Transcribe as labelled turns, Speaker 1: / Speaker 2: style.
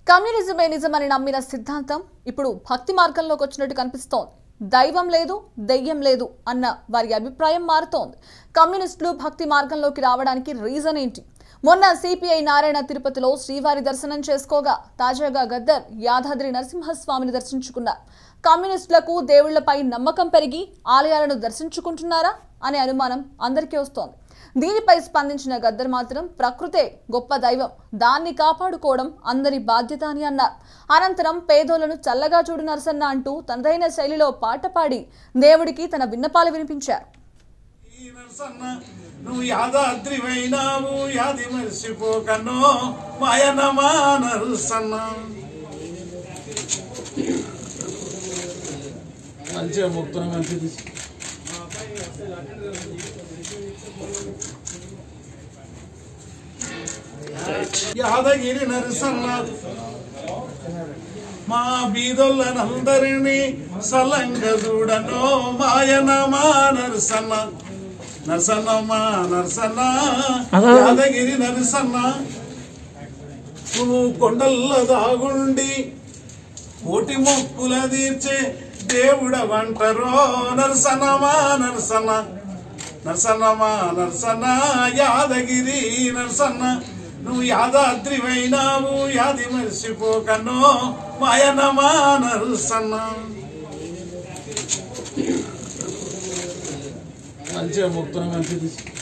Speaker 1: కమ్యూనిజమే నిజమని నమ్మిన సిద్ధాంతం ఇప్పుడు భక్తి మార్గంలోకి వచ్చినట్టు కనిపిస్తోంది దైవం లేదు దెయ్యం లేదు అన్న వారి అభిప్రాయం మారుతోంది కమ్యూనిస్టులు భక్తి మార్గంలోకి రావడానికి రీజన్ ఏంటి మొన్న సిపిఐ నారాయణ తిరుపతిలో శ్రీవారి దర్శనం చేసుకోగా తాజాగా గద్దర్ యాదాద్రి నరసింహస్వామిని దర్శించుకున్నారు కమ్యూనిస్టులకు దేవుళ్లపై నమ్మకం పెరిగి ఆలయాలను దర్శించుకుంటున్నారా అనే అనుమానం అందరికీ వస్తోంది దీనిపై స్పందించిన గద్దర్ మాత్రం ప్రకృతే గొప్ప దైవం దాన్ని కాపాడుకోవడం అందరి బాధ్యత అని అన్నారు అనంతరం పేదోలను చల్లగా చూడు నరసన్న అంటూ తనదైన శైలిలో పాట పాడి దేవుడికి తన విన్నపాలు వినిపించారు
Speaker 2: ఈ నరసన్న నువ్వు యాదాద్రివైనావు యాది మర్చిపోకనో మాయనమా నరసన్న మంచిగా మొత్తం మంచిది యాదగిరి నరసన్న మా బీదొల్లనందరినీ సలంగ చూడనో మాయనమా నరసన్న నరసన్న మా నరసన్న యాదగిరి నరసన్న నువ్వు కొండల్ల దాగుండి కోటి మొక్కుల తీర్చే దేవుడ వంటరో నరసనమా నరసన్న నరసన్నమా నరసన్న యాదగిరి నరసన్న నువ్వు యాదాద్రివైనావు యాది మర్చిపోకనో మాయనమా నరసన్న మంచిగా మొత్తం మంచిది